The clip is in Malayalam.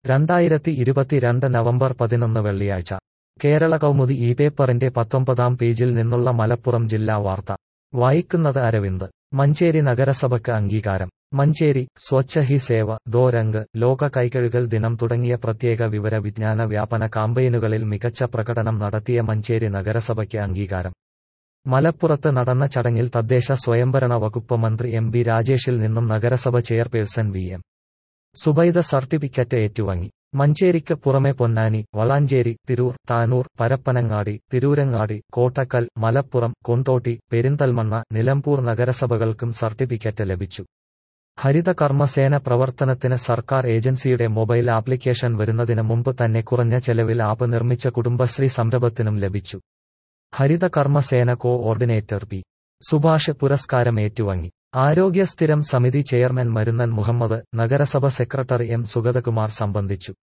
രണ്ടായിരത്തി ഇരുപത്തിരണ്ട് നവംബർ പതിനൊന്ന് വെള്ളിയാഴ്ച കേരള കൗമുദി ഈ പേപ്പറിന്റെ പത്തൊമ്പതാം പേജിൽ നിന്നുള്ള മലപ്പുറം ജില്ലാ വാർത്ത വായിക്കുന്നത് അരവിന്ദ് മഞ്ചേരി നഗരസഭയ്ക്ക് അംഗീകാരം മഞ്ചേരി സ്വച്ഛ ഹി സേവ ദോ രംഗ് ലോക കൈകഴുകൽ ദിനം തുടങ്ങിയ പ്രത്യേക വിവര വിജ്ഞാന വ്യാപന കാമ്പയിനുകളിൽ മികച്ച പ്രകടനം നടത്തിയ മഞ്ചേരി നഗരസഭയ്ക്ക് അംഗീകാരം മലപ്പുറത്ത് നടന്ന ചടങ്ങിൽ തദ്ദേശ സ്വയംഭരണ വകുപ്പ് മന്ത്രി എം ബി രാജേഷിൽ നിന്നും നഗരസഭ chairperson V M Subaida certificate ഏറ്റുവാങ്ങി മഞ്ചേരിക്ക് പുറമെ പൊന്നാനി വളാഞ്ചേരി തിരൂർ താനൂർ പരപ്പനങ്ങാടി തിരൂരങ്ങാടി കോട്ടക്കൽ മലപ്പുറം കൊണ്ടോട്ടി പെരിന്തൽമണ്ണ നിലമ്പൂർ നഗരസഭകൾക്കും സർട്ടിഫിക്കറ്റ് ലഭിച്ചു ഹരിത കർമ്മസേന പ്രവർത്തനത്തിന് സർക്കാർ ഏജൻസിയുടെ മൊബൈൽ ആപ്ലിക്കേഷൻ വരുന്നതിന് മുമ്പ് തന്നെ കുറഞ്ഞ ചെലവിൽ ആപ്പ് നിർമ്മിച്ച കുടുംബശ്രീ സംരംഭത്തിനും ലഭിച്ചു ഹരിത കർമ്മസേന കോ ഓർഡിനേറ്റർ പി സുഭാഷ് പുരസ്കാരം ഏറ്റുവാങ്ങി ആരോഗ്യ സ്ഥിരം സമിതി ചെയർമാൻ മരുന്നൻ മുഹമ്മദ് നഗരസഭ സെക്രട്ടറി എം സുഗതകുമാർ സംബന്ധിച്ചു